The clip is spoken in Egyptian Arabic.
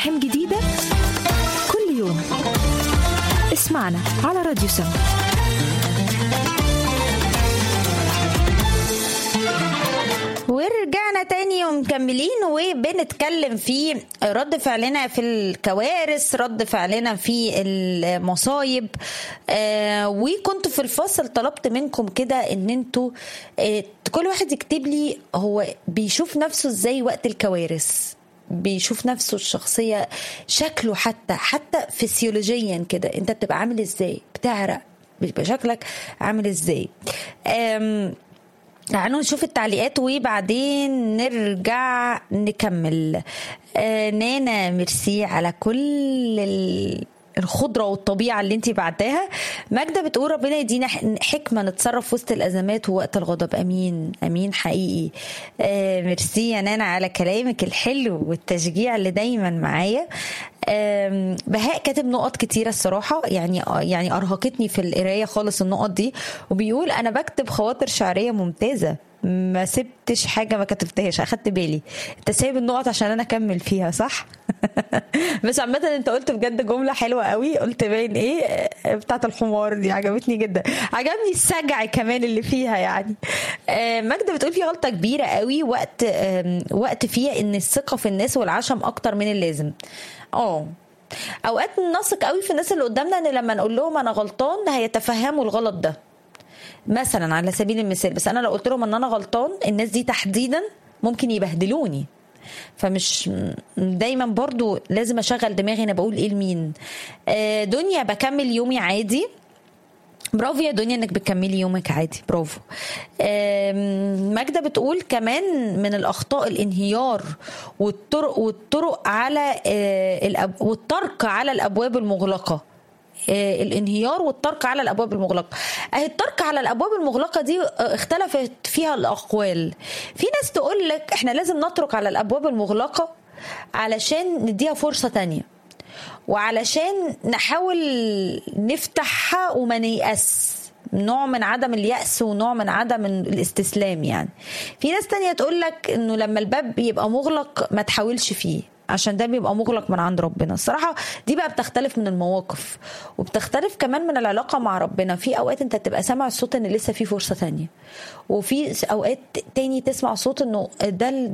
ملحم جديدة كل يوم اسمعنا على راديو سم ورجعنا تاني ومكملين وبنتكلم في رد فعلنا في الكوارث رد فعلنا في المصايب آه وكنت في الفصل طلبت منكم كده ان انتوا آه كل واحد يكتب لي هو بيشوف نفسه ازاي وقت الكوارث بيشوف نفسه الشخصية شكله حتى حتى فسيولوجيا كده انت بتبقى عامل ازاي بتعرق بيبقى شكلك عامل ازاي آم تعالوا نشوف التعليقات وبعدين نرجع نكمل آه نانا ميرسي على كل ال... الخضرة والطبيعة اللي انتي بعتها ماجدة بتقول ربنا يدينا حكمة نتصرف وسط الأزمات ووقت الغضب أمين أمين حقيقي آه ميرسي يا نانا على كلامك الحلو والتشجيع اللي دايما معايا بهاء كاتب نقط كتيره الصراحه يعني يعني ارهقتني في القرايه خالص النقط دي وبيقول انا بكتب خواطر شعريه ممتازه ما سبتش حاجه ما كتبتهاش اخدت بالي انت سايب النقط عشان انا اكمل فيها صح بس عامه انت قلت بجد جمله حلوه قوي قلت باين ايه بتاعت الحمار دي عجبتني جدا عجبني السجع كمان اللي فيها يعني ماجده بتقول في غلطه كبيره قوي وقت وقت فيها ان الثقه في الناس والعشم اكتر من اللازم اه اوقات نثق قوي في الناس اللي قدامنا ان لما نقول لهم انا غلطان هيتفهموا الغلط ده مثلا على سبيل المثال بس انا لو قلت لهم ان انا غلطان الناس دي تحديدا ممكن يبهدلوني فمش دايما برضو لازم اشغل دماغي انا بقول ايه لمين دنيا بكمل يومي عادي برافو يا دنيا انك بتكملي يومك عادي برافو ماجده بتقول كمان من الاخطاء الانهيار والطرق والطرق على الأب والترك على الابواب المغلقه الانهيار والترك على الابواب المغلقه اهي الترك على الابواب المغلقه دي اختلفت فيها الاقوال في ناس تقول لك احنا لازم نترك على الابواب المغلقه علشان نديها فرصه تانية وعلشان نحاول نفتحها وما نيأس نوع من عدم اليأس ونوع من عدم الاستسلام يعني في ناس تانية تقول لك انه لما الباب يبقى مغلق ما تحاولش فيه عشان ده بيبقى مغلق من عند ربنا الصراحة دي بقى بتختلف من المواقف وبتختلف كمان من العلاقة مع ربنا في أوقات أنت تبقى سامع الصوت إن لسه في فرصة تانية وفي أوقات تاني تسمع صوت إنه ده